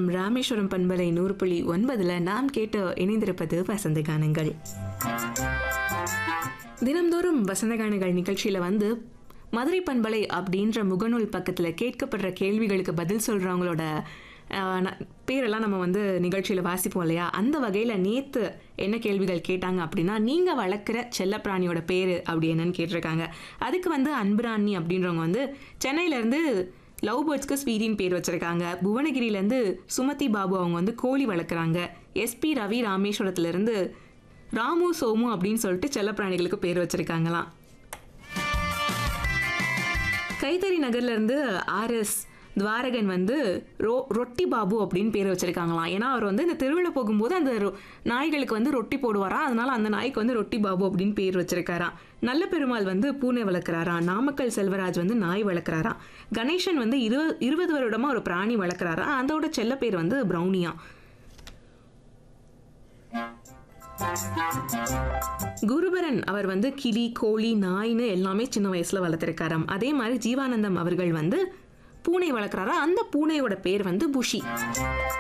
ராமேஸ்வரம் பண்பலை நூறு புள்ளி ஒன்பதுல நாம் கேட்டு இணைந்திருப்பது வசந்த கானங்கள் தினம்தோறும் வசந்த கானங்கள் நிகழ்ச்சியில வந்து மதுரை பண்பலை அப்படின்ற முகநூல் பக்கத்துல கேட்கப்படுற கேள்விகளுக்கு பதில் சொல்றவங்களோட ஆஹ், ந- பேரெல்லாம் நம்ம வந்து நிகழ்ச்சியில வாசிப்போம் இல்லையா அந்த வகையில நேத்து என்ன கேள்விகள் கேட்டாங்க அப்படின்னா நீங்க வளர்க்குற செல்லப்பிராணியோட பேரு அப்படி என்னன்னு கேட்டிருக்காங்க அதுக்கு வந்து அன்புராணி அப்படின்றவங்க வந்து சென்னையில இருந்து லவ் பேர்ட்ஸ்க்கு ஸ்வீரின் பேர் வச்சிருக்காங்க புவனகிரியிலேருந்து சுமதி பாபு அவங்க வந்து கோழி வளர்க்குறாங்க எஸ்பி ரவி ராமேஸ்வரத்துலேருந்து ராமு சோமு அப்படின்னு சொல்லிட்டு செல்லப்பிராணிகளுக்கு பேர் வச்சிருக்காங்களாம் கைத்தறி நகர்ல இருந்து ஆர்எஸ் துவாரகன் வந்து ரோ ரொட்டி பாபு அப்படின்னு பேர் வச்சிருக்காங்களாம் ஏன்னா அவர் வந்து இந்த தெருவில் போகும்போது அந்த ரொ- நாய்களுக்கு வந்து ரொட்டி போடுவாராம் அதனால அந்த நாய்க்கு வந்து ரொட்டி பாபு அப்படின்னு பேர் வச்சிருக்காராம் நல்ல பெருமாள் வந்து பூனை வளர்க்குறாராம் நாமக்கல் செல்வராஜ் வந்து நாய் வளர்க்குறாராம் கணேசன் வந்து இரு இருபது வருடமா ஒரு பிராணி வளர்க்குறாராம் அதோட செல்ல பேர் வந்து ப்ரௌனியா குருபரன் அவர் வந்து கிளி கோழி நாய்னு எல்லாமே சின்ன வயசுல வளர்த்துருக்காராம் அதே மாதிரி ஜீவானந்தம் அவர்கள் வந்து பூனை வளர்க்குறாரா அந்த பூனையோட பேர் வந்து புஷி